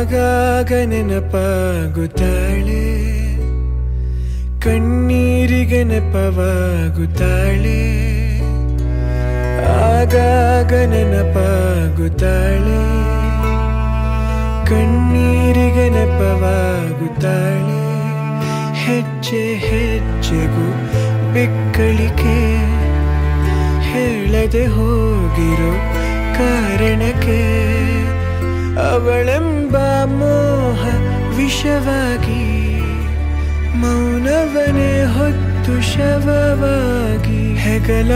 ಆಗಾಗ ನೆನಪಾಗುತ್ತಾಳೆ ಕಣ್ಣೀರಿಗೆ ನೆಪವಾಗುತ್ತಾಳೆ ಆಗಾಗ ನೆನಪಾಗುತ್ತಾಳೆ ಕಣ್ಣೀರಿಗೆ ನೆಪವಾಗುತ್ತಾಳೆ ಹೆಜ್ಜೆ ಹೆಜ್ಜೆಗೂ ಬೆಕ್ಕಳಿಕೆ ಹೇಳದೆ ಹೋಗಿರೋ ಕಾರಣಕ್ಕೆ ಅವಳೆಂಬ ಮೋಹ ವಿಷವಾಗಿ ಮೌನವನೇ ಹೊತ್ತು ಶವವಾಗಿ ಹೆಗಲ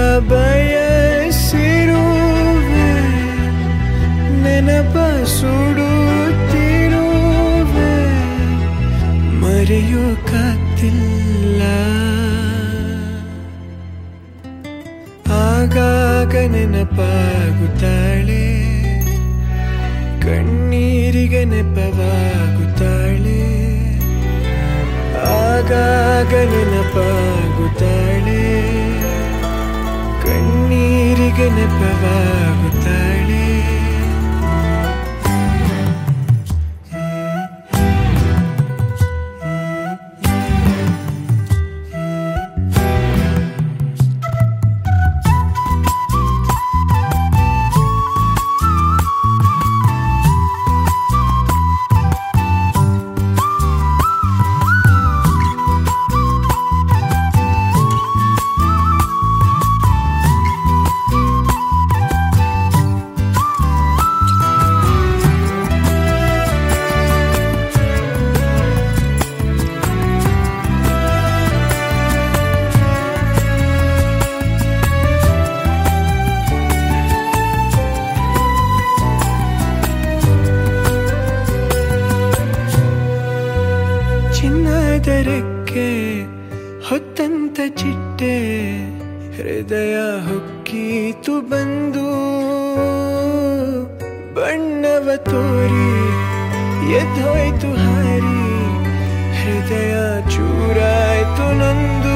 ಬಯಸಿರುವೆ ನೆನಪ ಸುಡುತ್ತಿರುವೆ ಮರೆಯೋಕಾಗ್ತಿಲ್ಲ ಆಗಾಗ ನೆನಪಾಗುತ್ತಾಳೆ ಕಣ್ಣೀರಿಗೆ ನೆಪವಾಗುತ್ತಾಳೆ ಆಗಾಗ ನೆನಪಾಗುತ್ತಾಳೆ ಕಣ್ಣೀರಿಗೆ ನೆಪವಾಗುತ್ತಾಳೆ ಚಿನ್ನದರಕ್ಕೆ ಹೊತ್ತಂತ ಚಿಟ್ಟೆ ಹೃದಯ ಹೊಕ್ಕೀತು ಬಂದು ಬಣ್ಣವ ತೋರಿ ಎದ್ದೋಯ್ತು ಹಾರಿ ಹೃದಯ ಚೂರಾಯ್ತು ನಂದು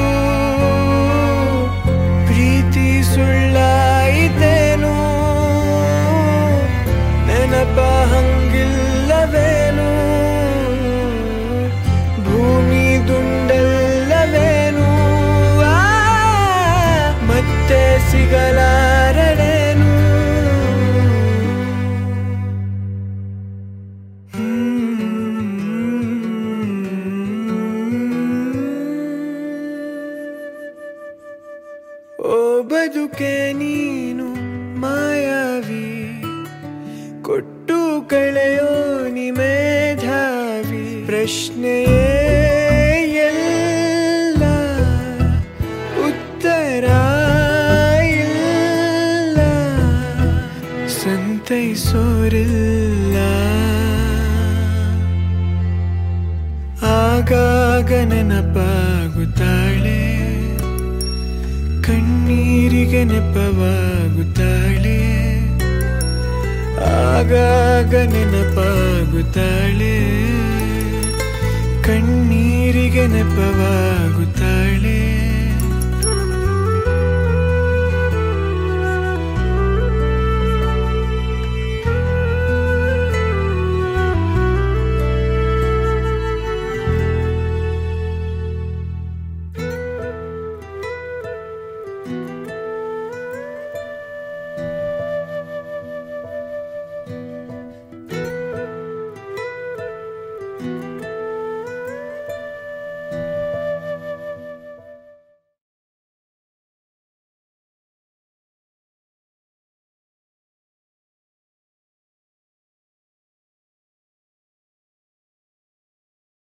ಪ್ರೀತಿ ಸುಳ್ಳಾಯಿತೇನು ನೆನಪ ಹಂಗಿಲ್ಲವೇನು ಭೂಮಿ ದುಂಡಲ್ಲವೇನು ಆ, ಮತ್ತೆ ಸಿಗಲಾರಳೇನು ಓ ಬದುಕೆ ನೀನು ಮಾಯಾವಿ ಕೊಟ್ಟು ಕಳೆಯೋ ನಿಮೇಧಾವಿ ಪ್ರಶ್ನೆಯೇ ಎಲ್ಲ ಉತ್ತರ ಇಲ್ಲ ಸಂತೈಸೋರಿಲ್ಲ ಆಗಾಗ ನೆನಪಾಗುತ್ತಾಳೆ ಕಣ್ಣೀರಿಗೆ ನೆಪವಾಗುತ್ತಾಳೆ ಆಗಾಗ ನೆನಪಾಗುತ್ತಾಳೆ ಕಣ್ಣೀರಿಗೆ ನೆಪವಾಗುತ್ತಾಳೆ